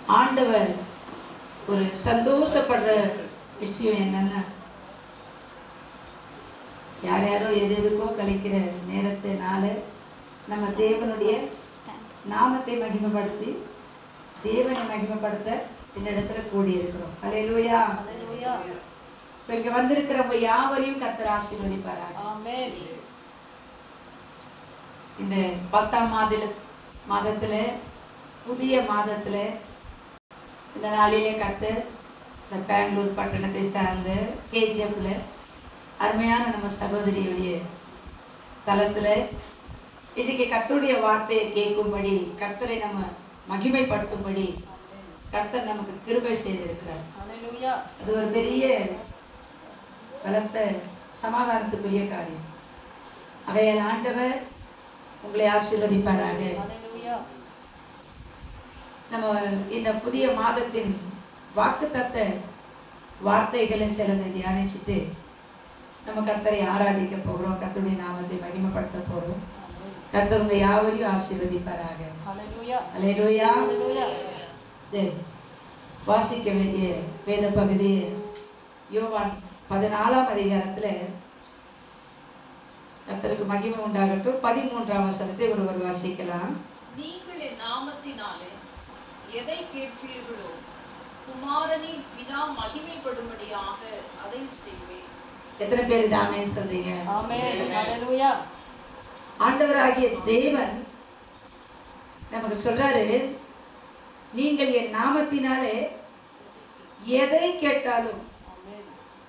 ஆண்டவர் ஒரு சந்தோஷப்படுற விஷயம் என்னன்னா யார் யாரோ எது எதுக்கோ கழிக்கிற நேரத்தினால நம்ம தேவனுடைய நாமத்தை மகிமைப்படுத்தி தேவனை மகிமைப்படுத்த இந்த இடத்துல கூடி இருக்கிறோம் அலையிலுயா ஸோ இங்க வந்திருக்கிறவங்க யாவரையும் கர்த்தர் ஆசீர்வதிப்பாராக ஆமென் இந்த பத்தாம் மாதத்துல மாதத்துல புதிய மாதத்துல இந்த நாளிலே கர்த்தர் இந்த பெங்களூர் பட்டணத்தை சார்ந்த கேஜிஎஃப்ல அருமையான நம்ம சகோதரியுடைய ஸ்தலத்துல இன்றைக்கு கர்த்தருடைய வார்த்தையை கேட்கும்படி கர்த்தரை நம்ம மகிமைப்படுத்தும்படி கர்த்தர் நமக்கு கிருபை செய்திருக்கிறார் ஹalleluya அது ஒரு பெரிய பலத்த சமாதானத்துக்குரிய காரியம் அதையால் ஆண்டவர் உங்களை ஆசீர்வதிப்பாராக ஹalleluya நம்ம இந்த புதிய மாதத்தின் வாக்குத்தத்த வார்த்தைகளை சிலதை தியானிச்சுட்டு நம்ம கர்த்தரை ஆராதிக்க போகிறோம் கர்த்தருடைய நாமத்தை மகிமைப்படுத்த போகிறோம் கர்த்தர் உங்க யாவரையும் ஆசீர்வதிப்பாராக ஹalleluya அல்லேலூயா ஹalleluya சரி வாசிக்க வேண்டிய வேத பகுதி யோவான் பதினாலாம் அதிகாரத்துல கர்த்தருக்கு மகிமை உண்டாகட்டும் பதிமூன்றாம் வசனத்தை ஒருவர் வாசிக்கலாம் நீங்கள் என் நாமத்தினாலே எதை கேட்பீர்களோ குமாரனின் பிதா மகிமைப்படும்படியாக அதை செய்வேன் எத்தனை பேர் தாமே சொல்றீங்க ஆமென் ஹalleluya ஆண்டவராகிய தேவன் நமக்கு சொல்றாரு நீங்கள் என் நாமத்தினாலே எதை கேட்டாலும் ஆமென்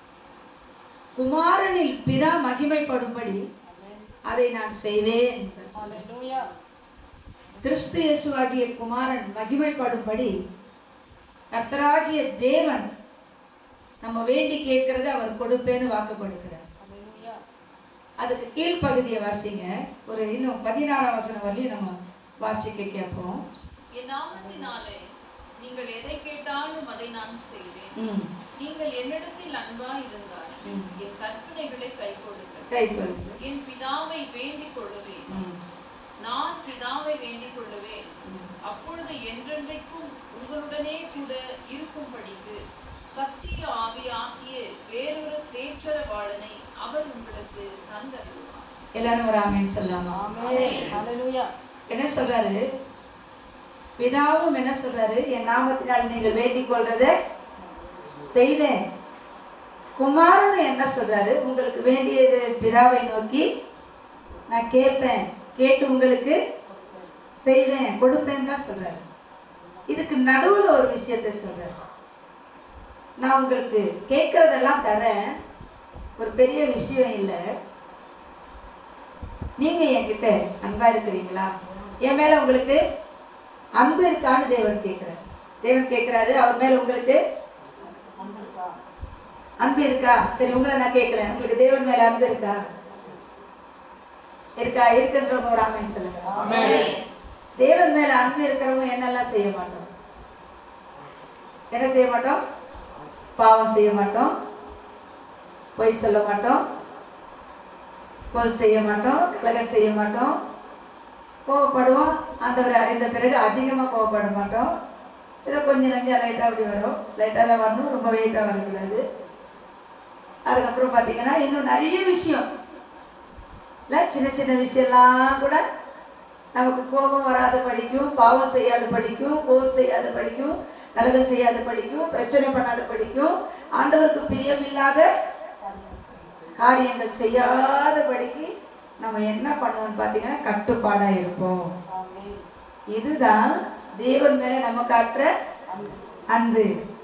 குமாரனில் பிதா மகிமைப்படும்படி ஆமென் அதை நான் செய்வேன் என்று சொன்னார். ஹalleluya கிறிஸ்து இயேசுவாகிய குமாரன் மகிமைப்படும்படி கர்த்தராகிய தேவன் நம்ம வேண்டி கேட்கறத அவர் கொடுப்பேன்னு வாக்கு கொடுக்கிறார் ஹalleluya அதுக்கு கீழ்ப்பகுதியை வாசிங்க ஒரு இன்னும் பதினாறாம் வசனம் வரையும் நம்ம வாசிக்க கேட்போம் என் நாமத்தினாலே நீங்கள் எதை கேட்டாலும் அதை நான் செய்வேன் ம் நீங்கள் என்னிடத்தில் அன்பாய் இருந்தால் ம். என் கற்பனைகளை கைக்கொள்ளுங்கள் கை கொள்ளுங்க என் பிதாவை வேண்டிக் கொள்ளுவேன் ம் நான் பிதாவை வேண்டிக் கொள்ளுவேன் ம். அப்பொழுது என்றென்றைக்கும் உங்களுடனே கூட இருக்கும்படிக்கு சத்திய ஆவியாகிய வேறொரு தேற்றரவாளனை அவர் உங்களுக்கு தந்தருவார் எல்லாரும் ஒரு ஆமேன் சொல்லலாமா ஆமென் ஹalleluya என்ன சொல்றாரு பிதாவும் என்ன சொல்றாரு என் நாமத்தினால் நீங்கள் வேண்டிக் கொள்றதை செய்வேன் குமாரன் என்ன சொல்றாரு உங்களுக்கு வேண்டியது பிதாவை நோக்கி நான் கேட்பேன் கேட்டு உங்களுக்கு செய்வேன் கொடுப்பேன் தான் சொல்றாரு இதுக்கு நடுவுல ஒரு விஷயத்தை சொல்றாரு நான் உங்களுக்கு கேட்கறதெல்லாம் தரேன் ஒரு பெரிய விஷயம் இல்லை நீங்க என்கிட்ட அன்பா இருக்கிறீங்களா என் மேல உங்களுக்கு அன்பு இருக்கான்னு தேவன் கேட்கிறார் தேவன் கேட்கிறாரு அவர் மேல உங்களுக்கு அன்புக்கா அன்பு இருக்கா சரி உங்களை நான் கேட்கிறேன் உங்களுக்கு தேவன் மேல அன்பு இருக்கா இருக்கா இருக்குன்றவங்க ஒரு ஆமென் சொல்லுங்க தேவன் மேல அன்பு இருக்கிறவங்க என்னெல்லாம் செய்ய மாட்டோம் என்ன செய்ய மாட்டோம் பாவம் செய்ய மாட்டோம் பொய் சொல்ல மாட்டோம் கோல் செய்ய மாட்டோம் கலகம் செய்ய மாட்டோம் கோவப்படுவோம் ஆண்டவரை அறிந்த பிறகு அதிகமாக கோவப்பட மாட்டோம் ஏதோ கொஞ்சம் நஞ்சா லைட்டாக அப்படி வரும் லைட்டாக தான் வரணும் ரொம்ப வெயிட்டாக வரக்கூடாது அதுக்கப்புறம் பார்த்தீங்கன்னா இன்னும் நிறைய விஷயம் இல்லை சின்ன சின்ன விஷயம்லாம் கூட நமக்கு கோபம் வராத படிக்கும் பாவம் செய்யாத படிக்கும் கோபம் செய்யாத படிக்கும் கலகம் செய்யாத படிக்கும் பிரச்சனை பண்ணாத படிக்கும் ஆண்டவருக்கு பிரியமில்லாத காரியங்கள் செய்யாத படிக்கு நம்ம என்ன பண்ணுவோம்னு பார்த்தீங்கன்னா கட்டுப்பாடாக இருப்போம் ஆமென் இதுதான் தேவன் மேல நம்ம காட்டுற அன்பு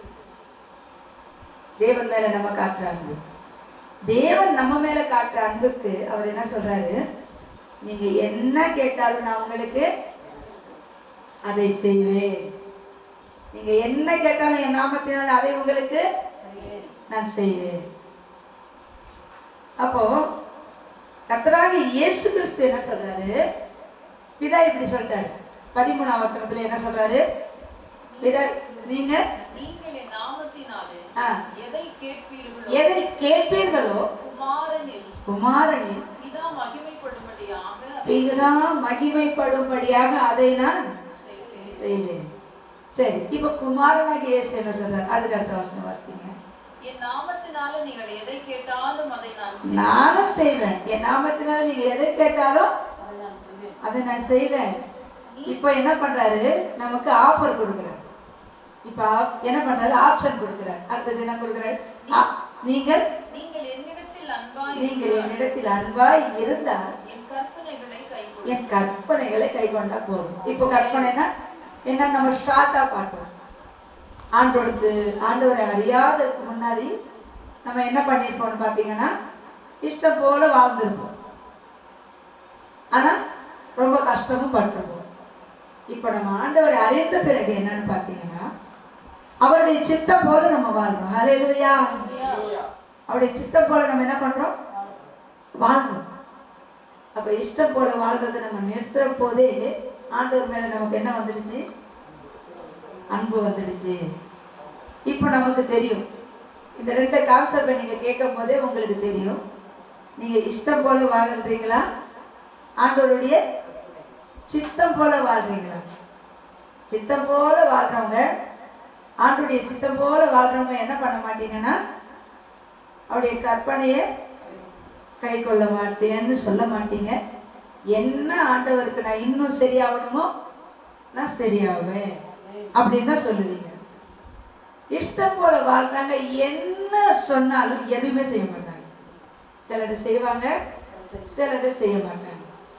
தேவன் மேல நம்ம காட்டுற அன்பு தேவன் நம்ம மேல காட்டுற அன்புக்கு அவர் என்ன சொல்றாரு நீங்க என்ன கேட்டாலும் நான் உங்களுக்கு அதை செய்வேன் நீங்க என்ன கேட்டாலும் என் நாமத்தினால் அதை உங்களுக்கு செய்வேன் நான் செய்வேன் அப்போ கர்த்தராக இயேசு கிறிஸ்து என்ன சொல்றாரு பிதா இப்படி சொல்லிட்டாரு பதிமூணாம் வசனத்துல என்ன சொல்றாரு பிதா நீங்க நீங்கள் என் நாமத்தினாலே ஆ, எதை கேட்பீர்களோ எதை கேட்பீர்களோ குமாரனில் குமாரனின் பிதா மகிமைப்படும்படியாக அதை பிதா மகிமைப்படும்படியாக அதை நான் செய்வேன் செய்வேன் சரி இப்போ குமாரனாகிய இயேசு என்ன சொல்றாரு அதுக்கு அடுத்த வசனம் வாசிங்க என் நாமத்தினால நீங்கள் எதை கேட்டாலும் அதை நான் செய்வேன் நானும் செய்வேன் என் நாமத்தினால நீங்க எதை கேட்டாலும் அதை நான் செய்வேன் அதை நான் செய்வேன் இப்போ என்ன பண்றாரு நமக்கு ஆஃபர் கொடுக்குறாரு இப்போ ஆப்- என்ன பண்றாரு ஆப்ஷன் கொடுக்குறாரு அடுத்தது என்ன கொடுக்குறாரு ஆ, நீங்கள் நீங்கள் என்னிடத்தில் அன்பாய் நீங்கள் இருந்தால் என்னிடத்தில் அன்பாய் இருந்தால் என் கற்பனைகளை கைக்கொள்ளும் என் கற்பனைகளை கை கொண்டா போதும் இப்போ கற்பனைனா என்ன நம்ம ஷார்ட்டாக பார்த்தோம் ஆண்டவருக்கு ஆண்டவரை அறியாததுக்கு முன்னாடி நம்ம என்ன பண்ணியிருப்போம்னு பார்த்தீங்கன்னா இஷ்டம் போல வாழ்ந்திருப்போம் ஆனால் ரொம்ப கஷ்டமும் பட்டிருப்போம் இப்போ நம்ம ஆண்டவரை அறிந்த பிறகு என்னன்னு பார்த்தீங்கன்னா அவருடைய சித்தம் போல நம்ம வாழ்றோம் ஹalleluya அவருடைய சித்தம் போல நம்ம என்ன பண்றோம் வாழ்றோம் அப்ப இஷ்டம் போல வாழ்றதை நம்ம நிறுத்துற போதே ஆண்டவர் மேல நமக்கு என்ன வந்துடுச்சு அன்பு வந்துடுச்சு இப்போ நமக்கு தெரியும் இந்த ரெண்டு கான்செப்டை நீங்க கேட்கும் போதே உங்களுக்கு தெரியும் நீங்க இஷ்டம் போல வாழ்றீங்களா ஆண்டவருடைய சித்தம் போல வாழ்றீங்களா சித்தம் போல வாழ்றவங்க ஆண்டுடைய சித்தம் போல வாழ்றவங்க என்ன பண்ண மாட்டீங்கன்னா அவருடைய கற்பனையை கை கொள்ள மாட்டேன்னு சொல்ல மாட்டீங்க என்ன ஆண்டவருக்கு நான் இன்னும் சரியாகணுமோ நான் சரியாவேன் அப்படின்னு தான் சொல்லுவீங்க இஷ்டம் போல வாழ்றாங்க என்ன சொன்னாலும் எதுவுமே செய்ய மாட்டாங்க சிலது செய்வாங்க சிலது செய்ய மாட்டாங்க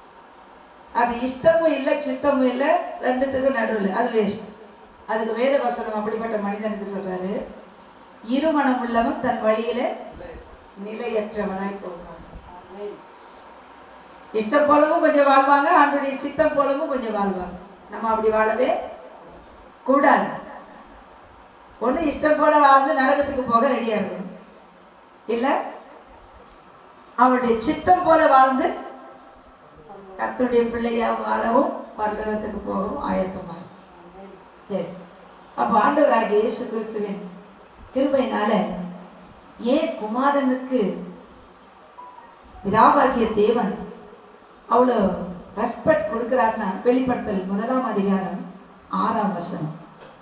அது இஷ்டமும் இல்லை சித்தமும் இல்லை ரெண்டுத்துக்கும் நடுவில் அது வேஸ்ட் அதுக்கு வேத வசனம் அப்படிப்பட்ட மனிதனுக்கு சொல்றாரு இருமனம் உள்ளவன் தன் வழியில நிலையற்றவனாய் போகிறான் ஆமென். இஷ்டம் போலவும் கொஞ்சம் வாழ்வாங்க ஆண்டுடைய சித்தம் போலவும் கொஞ்சம் வாழ்வாங்க நம்ம அப்படி வாழவே கூடாது ஒண்ணு இஷ்டம் போல வாழ்ந்து நரகத்துக்கு போக ரெடியா இருக்கணும் இல்ல அவருடைய சித்தம் போல வாழ்ந்து கர்த்தருடைய பிள்ளையா வாழவும் பரலோகத்துக்கு போகவும் ஆயத்தமா இருக்கணும். ஆமென். சரி அப்போ ஆண்டவராகிய இயேசு கிறிஸ்துவின் கிருபையினால ஏன் குமாரனுக்கு பிதாவாகிய தேவன் அவ்வளோ ரெஸ்பெக்ட் கொடுக்குறாருன்னா வெளிப்படுத்தல் முதலாம் அதிகாரம் ஆறாம் வசனம்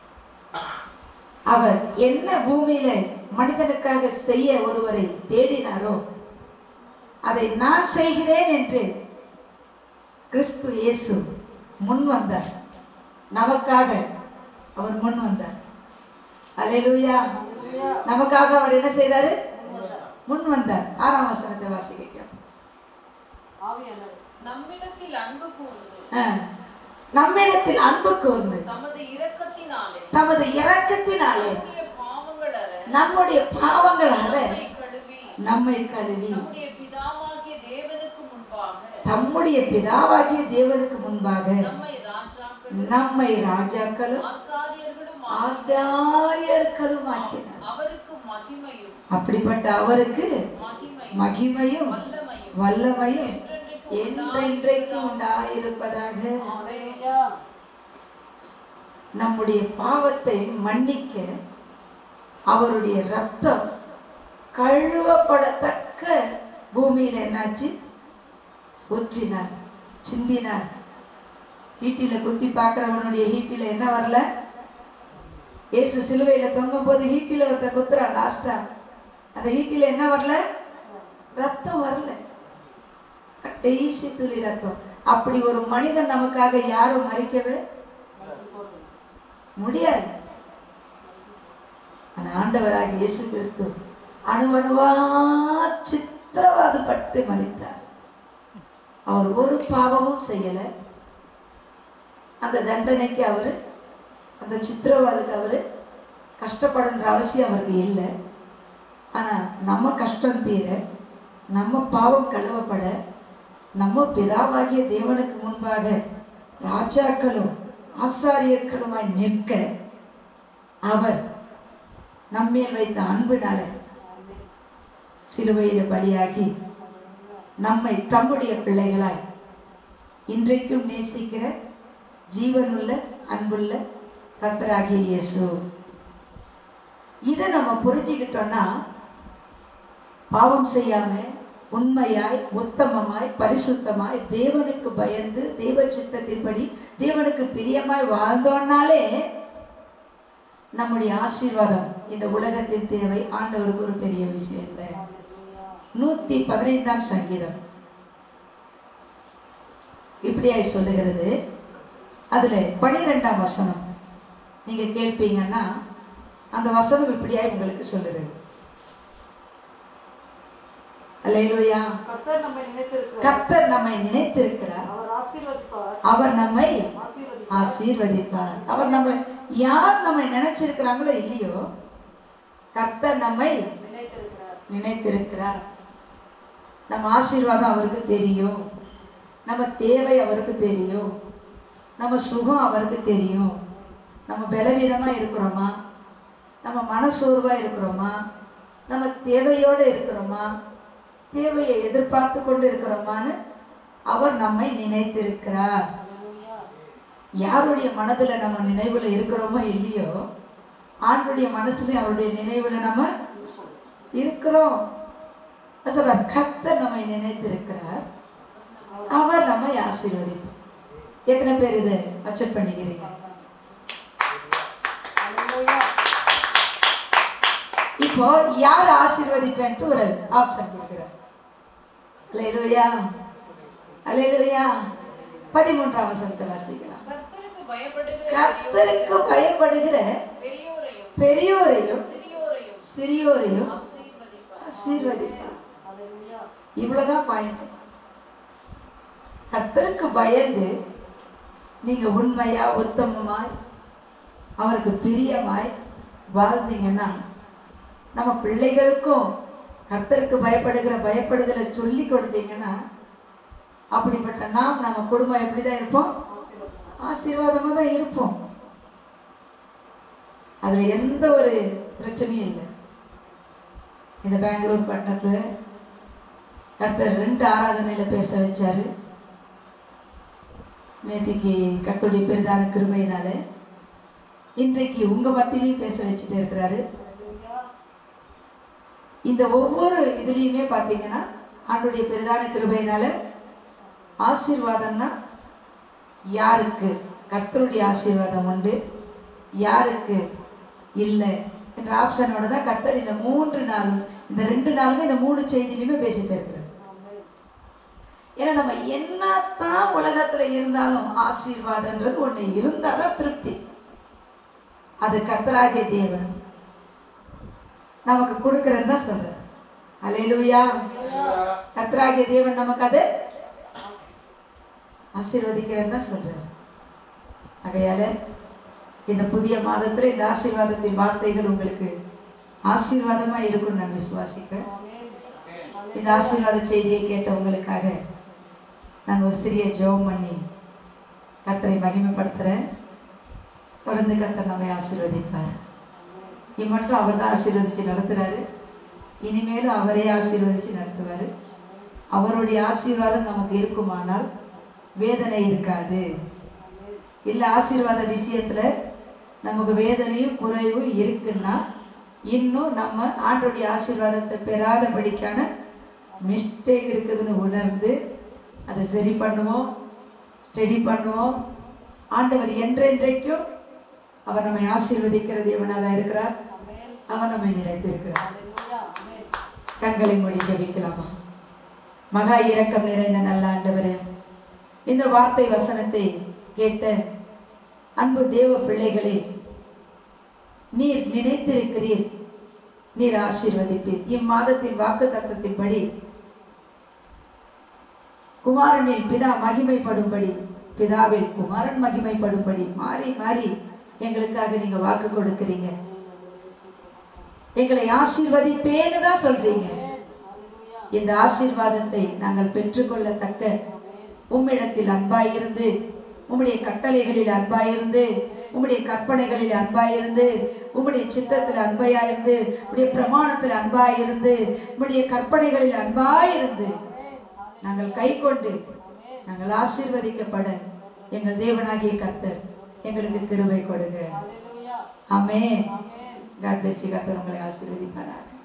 அவர் என்ன பூமியில மனிதனுக்காக செய்ய ஒருவரை தேடினாரோ அதை நான் செய்கிறேன் என்று கிறிஸ்து இயேசு முன் வந்தார் நமக்காக அவர் முன் வந்தார் அல்லேலூயா நமக்காக அவர் என்ன செய்தாரு முன் வந்தார் ஆறாம் வசனத்தை வாசிக்க ஆவியானவர் நம்மிடத்தில் அன்பு கூர்ந்து ஆ. நம்மிடத்தில் அன்பு கூர்ந்து தமது இரக்கத்தினாலே தமது இரக்கத்தினாலே நம்முடைய பாவங்கள் அற நம்முடைய பாவங்களால நம்மை கழுவி நம்மை கழுவி நம்முடைய பிதாவாகிய தேவனுக்கு முன்பாக தம்முடைய பிதாவாகிய தேவனுக்கு முன்பாக நம்மை ராஜாக்களும் நம்மை ராஜாக்களும் ஆசாரியர்களும் ஆசாரியர்களும் ஆக்கினார் அவருக்கு மகிமையும் அப்படிப்பட்ட அவருக்கு மகிமையும் மகிமையும் வல்லமையும் வல்லமையும் என்றென்றைக்கும் என்றென்றைக்கும் உண்டாயிருப்பதாக ஹalleluya நம்முடைய பாவத்தை மன்னிக்க அவருடைய ரத்தம் கழுவப்படத்தக்க பூமியில் என்னாச்சு ஊற்றினார் சிந்தினார் ஹீட்டில குத்தி பார்க்குறவனுடைய ஹீட்டில என்ன வரல இயேசு சிலுவையில் தொங்கும் போது ஹீட்டில ஒருத்த குத்துறான் லாஸ்டா அந்த ஹீட்டில என்ன வரல ரத்தம் வரல கடைசி துளி ரத்தம் அப்படி ஒரு மனிதன் நமக்காக யாரும் மறிக்கவே முடியாது ஆனா ஆண்டவராக இயேசு கிறிஸ்து அணுவணுவா சித்திரவாதப்பட்டு மறித்தார் அவர் ஒரு பாவமும் செய்யல அந்த தண்டனைக்கு அவர் அந்த சித்திரவாதுக்கு அவர் கஷ்டப்படுன்ற அவசியம் அவருக்கு இல்லை ஆனா நம்ம கஷ்டம் தீர நம்ம பாவம் கழுவப்பட நம்ம பிதாவாகிய தேவனுக்கு முன்பாக ராஜாக்களும் ஆசாரியர்களுமாய் நிற்க அவர் நம்மேல் வைத்த அன்பினால சிலுவையில பலியாகி நம்மை தம்முடைய பிள்ளைகளாய் இன்றைக்கும் நேசிக்கிற ஜீவனுள்ள அன்புள்ள கர்த்தராகிய இயேசு இதை நம்ம புரிஞ்சுக்கிட்டோம்னா பாவம் செய்யாம உண்மையாய் உத்தமமாய் பரிசுத்தமாய் தேவனுக்கு பயந்து தேவ சித்தத்தின்படி தேவனுக்கு பிரியமாய் வாழ்ந்தோம்னாலே நம்முடைய ஆசீர்வாதம் இந்த உலகத்தின் தேவை ஆண்டவருக்கு ஒரு பெரிய விஷயம் இல்லை நூத்தி பதினைந்தாம் சங்கீதம் இப்படியாய் சொல்லுகிறது அதுல பனிரெண்டாம் வசனம் நீங்க கேட்பீங்கன்னா அந்த வசனம் இப்படியாய் உங்களுக்கு சொல்லுறது அல்லேலூயா கர்த்தர் நம்மை நினைத்திருக்கிறார் கர்த்தர் நம்மை நினைத்திருக்கிறார் அவர் ஆசீர்வதிப்பார் அவர் நம்மை ஆசீர்வதிப்பார் ஆசீர்வதிப்பார் அவர் நம்ம யார் நம்மை நினைச்சிருக்கிறாங்களோ இல்லையோ கர்த்தர் நம்மை நினைத்திருக்கிறார் நினைத்திருக்கிறார் நம்ம ஆசீர்வாதம் அவருக்கு தெரியும் நம்ம தேவை அவருக்கு தெரியும் நம்ம சுகம் அவருக்கு தெரியும் நம்ம பலவீனமாக இருக்கிறோமா நம்ம மனசோர்வாக இருக்கிறோமா நம்ம தேவையோடு இருக்கிறோமா தேவையை எதிர்பார்த்து கொண்டு இருக்கிறோமான்னு அவர் நம்மை நினைத்திருக்கிறார் அல்லேலூயா யாருடைய மனதில் நம்ம நினைவில் இருக்கிறோமோ இல்லையோ ஆண்டுடைய மனசுலையும் அவருடைய நினைவில் நம்ம இருக்கிறோம் சொல்றார் கர்த்தர் நம்மை நினைத்திருக்கிறார் அவர் நம்மை ஆசீர்வதிப்பார் எத்தனை பேர் இதை அச்சட் பண்ணிக்கிறீங்க அல்லேலூயா இப்போ யார் ஆசீர்வதிப்பேன்ட்டு ஒரு ஆப்ஷன் கொடுக்குறார் அலையிலுயா அலையிலுயா பதிமூன்றாம் வசனத்தை வாசிக்கலாம் கர்த்தருக்கு பயப்படுகிற கர்த்தருக்கு பயப்படுகிற பெரியோரையும் பெரியோரையும் சிறியோரையும் சிறியோரையும் ஆசீர்வதிப்பார் ஆசீர்வதிப்பார் அல்லேலூயா இவ்வளவுதான் பாயிண்ட் கர்த்தருக்கு பயந்து நீங்க உண்மையா உத்தமமாய் அவருக்கு பிரியமாய் வாழ்ந்தீங்கன்னா நம்ம பிள்ளைகளுக்கும் கர்த்தருக்கு பயப்படுகிற பயப்படுதலை சொல்லி கொடுத்தீங்கன்னா அப்படிப்பட்ட நாம் நம்ம குடும்பம் எப்படி தான் இருப்போம் ஆசீர்வதிப்பார் ஆசீர்வாதமாக தான் இருப்போம் அதில் எந்த ஒரு பிரச்சனையும் இல்லை இந்த பெங்களூர் பட்டணத்தில் கர்த்தர் ரெண்டு ஆராதனையில் பேச வச்சாரு நேத்திக்கு கர்த்தருடைய பெரிதான கிருபையினால இன்றைக்கு உங்க மத்தியிலையும் பேச வச்சுட்டு இருக்கிறாரு அல்லேலூயா இந்த ஒவ்வொரு இதுலேயுமே பார்த்தீங்கன்னா ஆண்டுடைய பெரிதான கிருபையினால ஆசீர்வாதம்னா யாருக்கு கர்த்தருடைய ஆசீர்வாதம் உண்டு யாருக்கு இல்லை என்ற ஆப்ஷனோட தான் கர்த்தர் இந்த மூன்று நாளும் இந்த ரெண்டு நாளுமே இந்த மூணு செய்தியிலையுமே பேசிட்டு இருக்கிறார் ஆமென் ஏன்னா நம்ம என்னத்தான் உலகத்துல இருந்தாலும் ஆசீர்வாதம்ன்றது ஒண்ணு இருந்தாதான் திருப்தி அது கர்த்தராகிய தேவன் நமக்கு கொடுக்கறன்னு தான் சொல்ற அலையிலுயா கர்த்தராகிய தேவன் நமக்கு அதை ஆசீர்வதிக்கிறேன்னு தான் சொல்றார் ஆகையால இந்த புதிய மாதத்துல இந்த ஆசீர்வாதத்தின் வார்த்தைகள் உங்களுக்கு ஆசீர்வாதமா இருக்கும்னு நான் விசுவாசிக்கிறேன் ஆமென் இந்த ஆசீர்வாத செய்தியை கேட்ட உங்களுக்காக நான் ஒரு சிறிய ஜெபம் பண்ணி கர்த்தரை மகிமைப்படுத்துகிறேன் தொடர்ந்து கர்த்தர் நம்மை ஆசீர்வதிப்பார் இம்மட்டும் அவர் தான் ஆசீர்வதித்து நடத்துகிறாரு இனிமேலும் அவரே ஆசீர்வதித்து நடத்துவார் அவருடைய ஆசீர்வாதம் நமக்கு இருக்குமானால் வேதனை இருக்காது இல்லை ஆசீர்வாத விஷயத்தில் நமக்கு வேதனையும் குறைவும் இருக்குன்னா இன்னும் நம்ம ஆண்டோடைய ஆசீர்வாதத்தை பெறாதபடிக்கான மிஸ்டேக் இருக்குதுன்னு உணர்ந்து அதை சரி பண்ணுவோம் ஸ்டடி பண்ணுவோம் ஆண்டவர் என்றென்றைக்கும் அவர் நம்மை ஆசீர்வதிக்கிற தேவனாக தான் இருக்கிறார் ஆமென் அவர் நம்மை நினைத்திருக்கிறார் அல்லேலூயா ஆமென் கண்களை மூடி ஜெபிக்கலாமா மகா இரக்கம் நிறைந்த நல்ல ஆண்டவரே இந்த வார்த்தை வசனத்தை கேட்ட அன்பு தேவ பிள்ளைகளே நீர் நினைத்திருக்கிறீர் நீர் ஆசீர்வதிப்பீர் இம்மாதத்தின் வாக்கு தத்தத்தின்படி குமாரனில் பிதா மகிமைப்படும்படி பிதாவில் குமாரன் மகிமைப்படும்படி மாறி மாறி எங்களுக்காக நீங்க வாக்கு கொடுக்கிறீங்க எங்களை ஆசீர்வதிப்பேன்னு தான் சொல்றீங்க அல்லேலூயா இந்த ஆசீர்வாதத்தை நாங்கள் பெற்றுக்கொள்ளத்தக்க உம்மிடத்தில் அன்பாயிருந்து உம்முடைய கட்டளைகளில் அன்பாயிருந்து உம்முடைய கற்பனைகளில் அன்பாயிருந்து உம்முடைய சித்தத்தில் அன்பாயிருந்து உம்முடைய பிரமாணத்தில் அன்பாயிருந்து உம்முடைய கற்பனைகளில் அன்பாயிருந்து நாங்கள் கை கொண்டு நாங்கள் ஆசீர்வதிக்கப்பட எங்கள் தேவனாகிய கர்த்தர் எங்களுக்கு கிருபை கொடுங்க அல்லேலூயா ஆமென் ஆமென் காட் பிளஸ் கர்த்தர் உங்களை ஆசீர்வதிப்பாராக